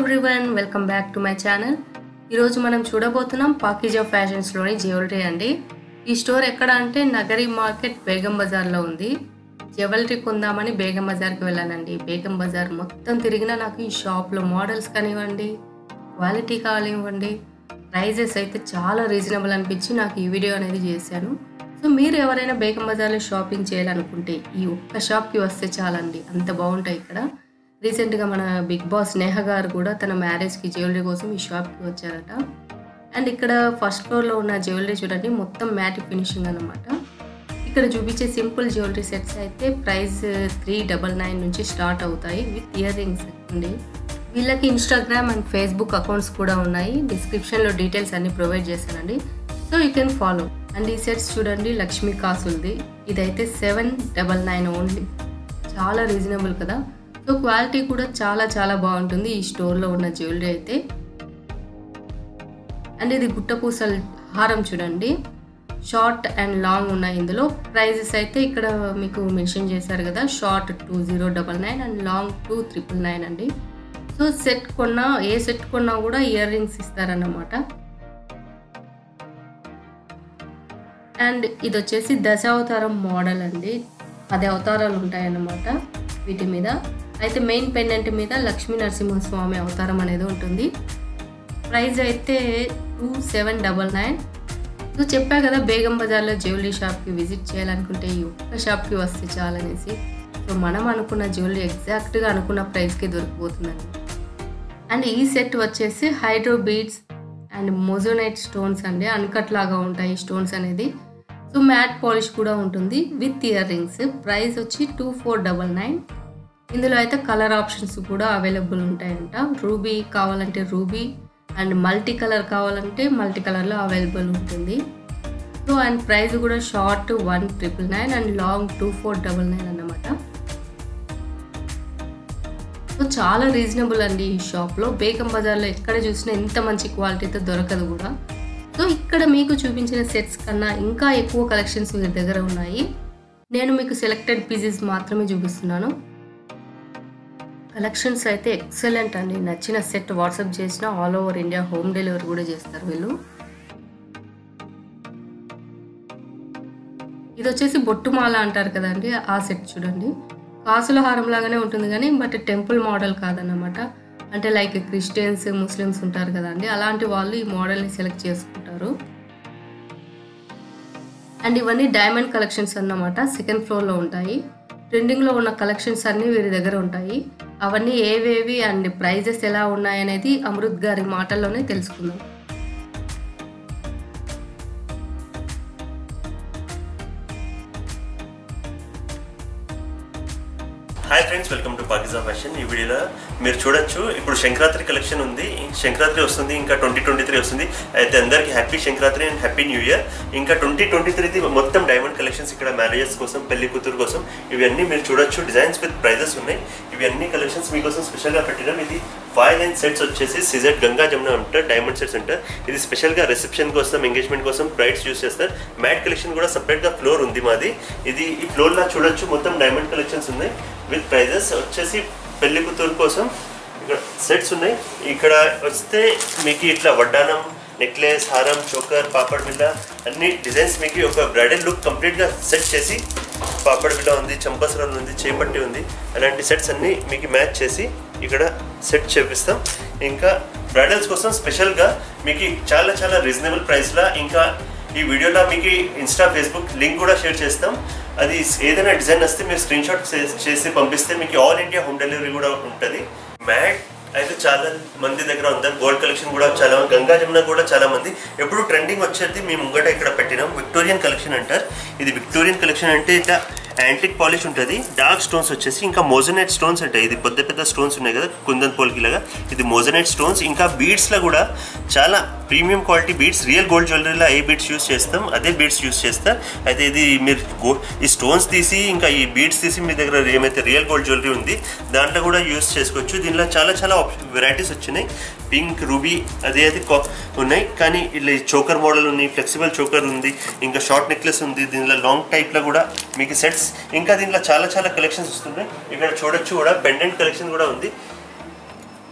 everyone welcome back to my channel ఈరోజు మనం చూడబోతున్నాం పాకిజా ఫ్యాషన్స్లోని జ్యువెలరీ అండి ఈ స్టోర్ ఎక్కడ అంటే నగరి మార్కెట్ బేగం బజార్లో ఉంది జ్యువెలరీ కొందామని బేగం బజార్కి వెళ్ళానండి బేగం బజార్ మొత్తం తిరిగినా నాకు ఈ షాప్లో మోడల్స్ కానివ్వండి క్వాలిటీ కానివ్వండి ప్రైజెస్ అయితే చాలా రీజనబుల్ అనిపించి నాకు ఈ వీడియో అనేది చేశాను సో మీరు ఎవరైనా బేగం బజార్లో షాపింగ్ చేయాలనుకుంటే ఈ ఒక్క షాప్కి వస్తే చాలండి అంత బాగుంటాయి ఇక్కడ రీసెంట్గా మన బిగ్ బాస్ నేహ గారు కూడా తన మ్యారేజ్కి జ్యువెలరీ కోసం ఈ షాప్కి వచ్చారట అండ్ ఇక్కడ ఫస్ట్ ఫ్లోర్లో ఉన్న జ్యువెలరీ చూడండి మొత్తం మ్యాట్ ఫినిషింగ్ అనమాట ఇక్కడ చూపించే సింపుల్ జ్యువెలరీ సెట్స్ అయితే ప్రైస్ త్రీ డబల్ నైన్ నుంచి స్టార్ట్ అవుతాయి విత్ ఇయర్ రింగ్స్ అండి వీళ్ళకి ఇన్స్టాగ్రామ్ అండ్ ఫేస్బుక్ అకౌంట్స్ కూడా ఉన్నాయి డిస్క్రిప్షన్లో డీటెయిల్స్ అన్ని ప్రొవైడ్ చేశానండి so you can follow and ఈ సెట్స్ చూడండి లక్ష్మీ కాసుల్ది ఇదైతే సెవెన్ డబల్ నైన్ ఓన్లీ చాలా రీజనబుల్ కదా సో క్వాలిటీ కూడా చాలా చాలా బాగుంటుంది ఈ స్టోర్లో ఉన్న జ్యువెలరీ అయితే అండ్ ఇది గుట్టపూసల హారం చూడండి షార్ట్ అండ్ లాంగ్ ఉన్నాయి ఇందులో ప్రైజెస్ అయితే ఇక్కడ మీకు మెన్షన్ చేశారు కదా short two zero double nine and long two triple nine అండి సో సెట్ కొన్నా ఏ సెట్ కొన్నా కూడా ఇయర్ రింగ్స్ ఇస్తారన్నమాట అండ్ ఇది వచ్చేసి దశావతారం మోడల్ అండి పది అవతారాలు ఉంటాయన్నమాట వీటి మీద అయితే మెయిన్ పెండెంట్ మీద లక్ష్మీ నరసింహస్వామి అవతారం అనేది ఉంటుంది ప్రైస్ అయితే two seven double nine so చెప్పా కదా బేగం బజార్లో జ్యువెలరీ షాప్కి విజిట్ చేయాలనుకుంటే ఈ ఒక్క షాప్కి వస్తే చాలనేసి సో మనం అనుకున్న జ్యువెలరీ ఎగ్జాక్ట్గా అనుకున్న ప్రైస్కి దొరికిపోతుందండి అండ్ ఈ సెట్ వచ్చేసి hydro beads and moissanite stones అండి అన్కట్ లాగా ఉంటాయి ఈ స్టోన్స్ అనేది సో మ్యాట్ పాలిష్ కూడా ఉంటుంది విత్ ఇయర్ రింగ్స్ ప్రైస్ వచ్చి టూ ఫోర్ డబల్ నైన్ ఇందులో అయితే కలర్ ఆప్షన్స్ కూడా అవైలబుల్ ఉంటాయంట రూబీ కావాలంటే రూబీ అండ్ మల్టీ కలర్ కావాలంటే మల్టీ కలర్లో అవైలబుల్ ఉంటుంది సో అండ్ ప్రైస్ కూడా short one triple nine and long two four double nine అన్నమాట సో చాలా రీజనబుల్ అండి ఈ షాప్లో బేగం బజార్లో ఎక్కడ చూసినా ఇంత మంచి క్వాలిటీతో దొరకదు కూడా సో ఇక్కడ మీకు చూపించిన సెట్స్ కన్నా ఇంకా ఎక్కువ కలెక్షన్స్ మీ దగ్గర ఉన్నాయి నేను మీకు సెలెక్టెడ్ పీసెస్ మాత్రమే చూపిస్తున్నాను కలెక్షన్స్ అయితే ఎక్సలెంట్ అండి నచ్చిన సెట్ వాట్సాప్ చేసిన all over India home delivery కూడా చేస్తారు వీళ్ళు ఇది వచ్చేసి బొట్టుమాల అంటారు కదండి ఆ సెట్ చూడండి కాసుల హారం లాగానే ఉంటుంది కానీ బట్ టెంపుల్ మోడల్ కాదన్నమాట అంటే లైక్ క్రిస్టియన్స్ ముస్లిమ్స్ ఉంటారు కదండి అలాంటి వాళ్ళు ఈ మోడల్ని సెలెక్ట్ చేసుకుంటారు అండ్ ఇవన్నీ డైమండ్ కలెక్షన్స్ అన్నమాట సెకండ్ ఫ్లోర్లో ఉంటాయి ట్రెండింగ్లో ఉన్న కలెక్షన్స్ అన్నీ వీరి దగ్గర ఉంటాయి అవన్నీ ఏవేవి అండ్ ప్రైజెస్ ఎలా ఉన్నాయనేది అమృత్ గారి మాటల్లోనే తెలుసుకుందాం hi friends welcome to Pakeezah fashion ఈ వీడియోలో మీరు చూడొచ్చు ఇప్పుడు సంక్రాంతి కలెక్షన్ ఉంది సంక్రాంతి వస్తుంది ఇంకా ట్వంటీ ట్వంటీ త్రీ వస్తుంది అయితే అందరికీ happy Sankranti and happy new year ఇంకా ట్వంటీ ట్వంటీ త్రీది మొత్తం డైమండ్ కలెక్షన్స్ ఇక్కడ మ్యారేజెస్ కోసం పెళ్లి కూతురు కోసం ఇవన్నీ మీరు చూడొచ్చు డిజైన్స్ విత్ ప్రైజెస్ ఉన్నాయి ఇవి అన్ని కలెక్షన్స్ మీకోసం స్పెషల్గా పెట్టినాం ఇది ఫైవ్ లైన్ సెట్స్ వచ్చేసి సిజెడ్ గంగా జమున అంటారు డైమండ్ సెట్స్ అంటారు ఇది స్పెషల్గా రిసెప్షన్ కోసం ఎంగేజ్మెంట్ కోసం బ్రైడ్స్ యూస్ చేస్తారు మ్యాట్ కలెక్షన్ కూడా సపరేట్గా ఫ్లోర్ ఉంది మాది ఇది ఈ ఫ్లోర్లో చూడొచ్చు మొత్తం డైమండ్ కలెక్షన్స్ ఉన్నాయి విత్ ప్రైజెస్ వచ్చేసి పెళ్లి కూతురు కోసం ఇక్కడ సెట్స్ ఉన్నాయి ఇక్కడ వస్తే మీకు ఇట్లా వడ్డానం నెక్లెస్ హారం చోకర్ పాపడ్ బిల్ల అన్ని డిజైన్స్ మీకు ఒక బ్రైడల్ లుక్ కంప్లీట్గా సెట్ చేసి పాపడ్ బిల్ల ఉంది చంపసరం ఉంది చేపట్టి ఉంది అలాంటి సెట్స్ అన్ని మీకు మ్యాచ్ చేసి ఇక్కడ సెట్ చేపిస్తాం ఇంకా బ్రైడల్స్ కోసం స్పెషల్గా మీకు చాలా చాలా రీజనబుల్ ప్రైస్లో ఇంకా ఈ వీడియోలో మీకు ఇన్స్టా ఫేస్బుక్ లింక్ కూడా షేర్ చేస్తాం అది ఏదైనా డిజైన్ వస్తే మీరు స్క్రీన్ షాట్ చేసి పంపిస్తే మీకు ఆల్ ఇండియా హోమ్ డెలివరీ కూడా ఉంటుంది మ్యాట్ అయితే చాలా మంది దగ్గర ఉంది గోల్డ్ కలెక్షన్ కూడా చాలా గంగా జమున కూడా చాలా మంది ఎప్పుడు ట్రెండింగ్ వచ్చేది మేము ముంగట ఇక్కడ పెట్టినాం విక్టోరియన్ కలెక్షన్ అంటారు ఇది విక్టోరియన్ కలెక్షన్ అంటే ఇట్లా యాంటిక్ పాలిష్ ఉంటుంది డార్క్ స్టోన్స్ వచ్చేసి ఇంకా మోజనైట్ స్టోన్స్ ఉంటాయి ఇది పెద్ద పెద్ద స్టోన్స్ ఉన్నాయి కదా కుందన్ పోల్కి లాగా ఇది మోజనైట్ స్టోన్స్ ఇంకా బీడ్స్లో కూడా చాలా premium quality beads real gold జ్యువెలరీలో ఏ బీడ్స్ యూస్ చేస్తాం అదే బీడ్స్ యూస్ చేస్తారు అయితే ఇది మీరు గో- ఈ స్టోన్స్ తీసి ఇంకా ఈ బీడ్స్ తీసి మీ దగ్గర ఏమైతే రియల్ గోల్డ్ జ్యువెలరీ ఉంది దాంట్లో కూడా యూస్ చేసుకోవచ్చు దీనిలో చాలా చాలా వెరైటీస్ వచ్చినాయి పింక్ రూబీ అదే అది కా- ఉన్నాయి కానీ ఇలా చోకర్ మోడల్ ఉంది ఫ్లెక్సిబుల్ చోకర్ ఉంది ఇంకా షార్ట్ నెక్లెస్ ఉంది దీనిలో లాంగ్ టైప్లో కూడా మీకు సెట్స్ ఇంకా దీనిలో చాలా చాలా కలెక్షన్స్ వస్తున్నాయి ఇక్కడ చూడొచ్చు కూడా పెండెంట్ కలెక్షన్ కూడా ఉంది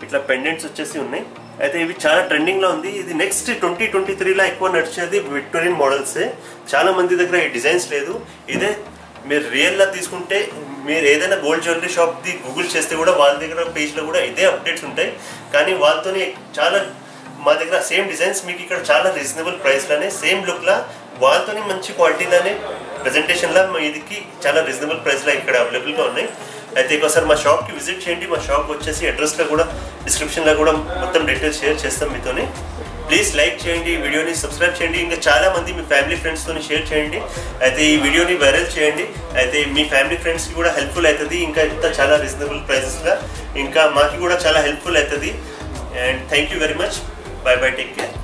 ఇట్లా పెండెంట్స్ వచ్చేసి ఉన్నాయి అయితే ఇవి చాలా ట్రెండింగ్ లో ఉంది ఇది నెక్స్ట్ ట్వంటీ ట్వంటీ త్రీలో ఎక్కువ నడిచేది విక్టోరియన్ మోడల్స్ చాలా మంది దగ్గర ఈ డిజైన్స్ లేదు ఇదే మీరు రియల్ లా తీసుకుంటే మీరు ఏదైనా గోల్డ్ జ్యువెలరీ షాప్ ది గూగుల్ చేస్తే కూడా వాళ్ళ దగ్గర పేజ్ లో కూడా ఇదే అప్డేట్స్ ఉంటాయి కానీ వాళ్ళతోనే చాలా మా దగ్గర సేమ్ డిజైన్స్ మీకు ఇక్కడ చాలా రీజనబుల్ ప్రైస్లోనే సేమ్ లుక్లా వాళ్ళతోనే మంచి క్వాలిటీలోనే ప్రెజెంటేషన్లో మా ఇదికి చాలా రీజనబుల్ ప్రైస్లో ఇక్కడ అవైలబుల్గా ఉన్నాయి అయితే ఒకసారి మా షాప్కి విజిట్ చేయండి మా షాప్ వచ్చేసి అడ్రస్లో కూడా డిస్క్రిప్షన్లో కూడా మొత్తం డీటెయిల్స్ షేర్ చేస్తాం మీతోని ప్లీజ్ లైక్ చేయండి ఈ వీడియోని సబ్స్క్రైబ్ చేయండి ఇంకా చాలా మంది మీ ఫ్యామిలీ ఫ్రెండ్స్తో షేర్ చేయండి అయితే ఈ వీడియోని వైరల్ చేయండి అయితే మీ ఫ్యామిలీ ఫ్రెండ్స్కి కూడా హెల్ప్ఫుల్ అవుతుంది ఇంకా ఇంత చాలా రీజనబుల్ ప్రైసెస్గా ఇంకా మాకి కూడా చాలా హెల్ప్ఫుల్ అవుతుంది and thank you very much bye bye take care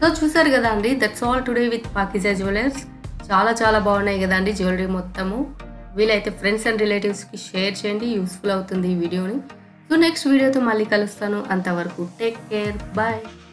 so చూసారు కదా అండి that's all today with Pakeezah jewellers చాలా చాలా బాగున్నాయి కదండి జ్యువెలరీ మొత్తము వీలైతే ఫ్రెండ్స్ అండ్ రిలేటివ్స్కి షేర్ చేయండి యూస్ఫుల్ అవుతుంది ఈ వీడియోని సో నెక్స్ట్ వీడియోతో మళ్ళీ కలుస్తాను అంతవరకు టేక్ కేర్ బాయ్